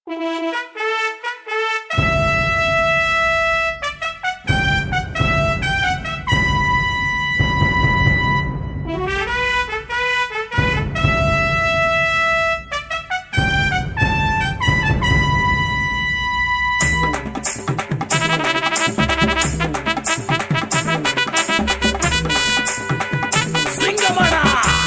சிங்கமடா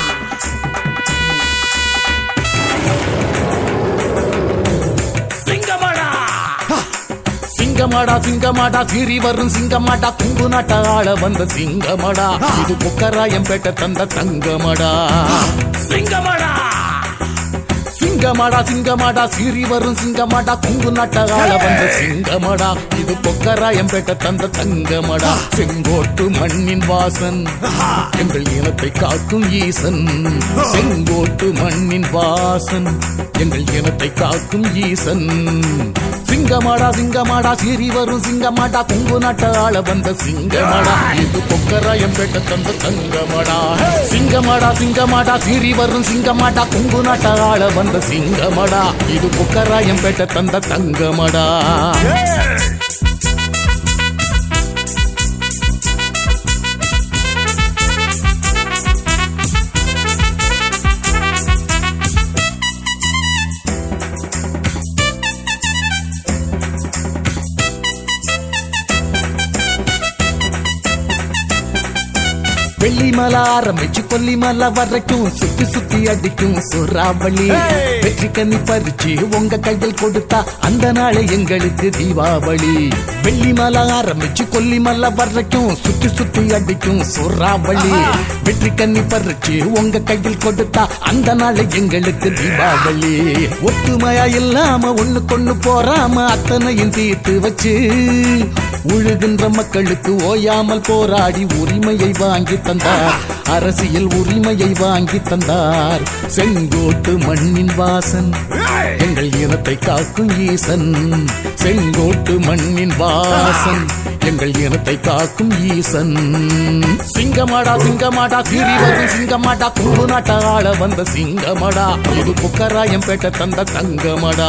சிங்கமடா சிங்கமாடா சிங்கமாடா சீறி வரும் சிங்கமாடா குங்கு நாட்ட ஆள வந்த சிங்கமடா இது புக்கராயம் பேட்ட தந்த தங்கமடா சிங்கமடா சிங்கமாடா சிங்கமாடா சீறி வரும் சிங்கமாடா குங்கு நாட்ட ஆள வந்த சிங்கமடா இது பொக்கராயம் பேட்ட தந்த தங்கமடா செங்கோட்டு மண்ணின் வாசன் எங்கள் இனத்தை காக்கும் ஈசன் செங்கோட்டு மண்ணின் வாசன் எங்கள் இனத்தை காக்கும் ஈசன் சிங்கமாடா சிங்கமாடா சீறி வரும் சிங்கமாடா குங்கு நாட்ட ஆள வந்த சிங்கமாடா இது பொக்கராயம் பேட்ட தந்த தங்கமடா சிங்கமாடா சிங்கமாடா சீறி வரும் சிங்கமாடா குங்கு நாட்ட ஆள வந்த சிங்கமடா இது பொக்கராயம் பேட்ட தந்த தங்கமடா வெள்ளிமலை ஆரம்பிச்சு கொல்லிமலை வரைக்கும் சுத்தி சுத்தி அடிக்கும் சுறாவளி வெற்றி கண்ணி பறிச்சு உங்க கையில் கொடுத்தா அந்த நாள் எங்களுக்கு தீபாவளி வெள்ளிமலை ஆரம்பிச்சு கொல்லிமலை வரைக்கும் சுத்தி சுத்தி அடிக்கும் சுறாவளி வெற்றி கண்ணி பறிச்சு உங்க கையில் கொடுத்தா அந்த நாள் எங்களுக்கு தீபாவளி ஒத்துமையா இல்லாம ஒண்ணு கொண்டு போறாம அத்தனையும் தீர்த்து வச்சு உழுகின்ற மக்களுக்கு ஓயாமல் போராடி உரிமையை வாங்கி தந்தார் அரசியல் உரிமையை வாங்கி தந்தார் செங்கோட்டு மண்ணின் வாசன் எங்கள் இனத்தை காக்கும் ஈசன் செங்கோட்டு மண்ணின் வாசன் எங்கள் இனத்தை காக்கும் ஈசன் சிங்கமாடா சிங்கமாடா சீறி வரும் சிங்கமாடா குங்கு நாட்ட ஆள வந்த சிங்கமடா இது புக்கராயம் பேட்ட தந்த தங்கமடா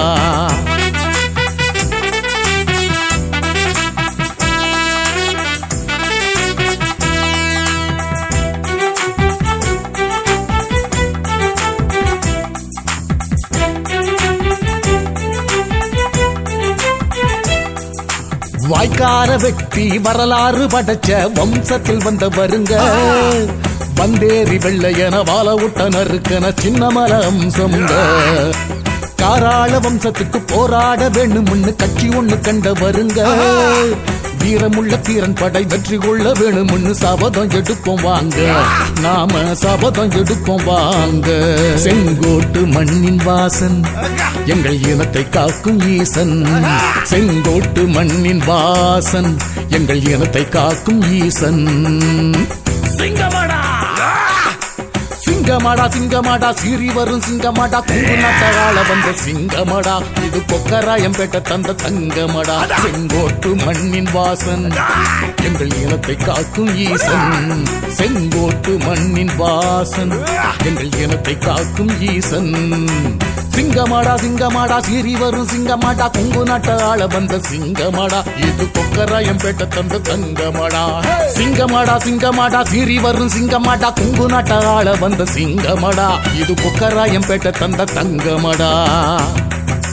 வாய்க்கார வெட்டி வரலாறு படைச்ச வம்சத்தில் வந்த வருங்க வந்தேறி வெள்ளையன வாழ விட்ட நறுக்கன சின்னமல அம்சமுங்க காராள வம்சத்துக்கு போராட வேணும்னு கட்சி ஒண்ணு கண்ட வருங்க வீரமுள்ள தீரன் படை வெற்றி கொள்ள வேணும்னு சபதம் எடுப்போம் வாங்க நாம சபதம் எடுப்போம் வாங்க செங்கோட்டு மண்ணின் வாசன் எங்கள் இனத்தை காக்கும் ஈசன் செங்கோட்டு மண்ணின் வாசன் எங்கள் இனத்தை காக்கும் ஈசன் சிங்கமடா சிங்கமாடா சிங்கமாடா சீறி வரும் சிங்கமாடா குங்கு நாட்டகால வந்த சிங்கமடா இது பொக்கராயம் பேட்ட தந்த தங்கமடா செங்கோட்டு மண்ணின் வாசன் எங்கள் இனத்தை காக்கும் ஈசன் செங்கோட்டு மண்ணின் வாசன் எங்கள் இனத்தை காக்கும் ஈசன் சிங்கமாடா சிங்கமாடா சீறி வரும் சிங்கமாடா குங்கு நாட்ட ஆள வந்த சிங்கமாடா இது பொக்கராயம் பேட்ட தந்த தங்கமடா சிங்கமாடா சிங்கமாடா சீறி வரும் சிங்கமாடா குங்கு நாட்ட ஆள வந்த சிங்கமடா இது பொக்கராயம் பேட்ட தந்த தங்கமடா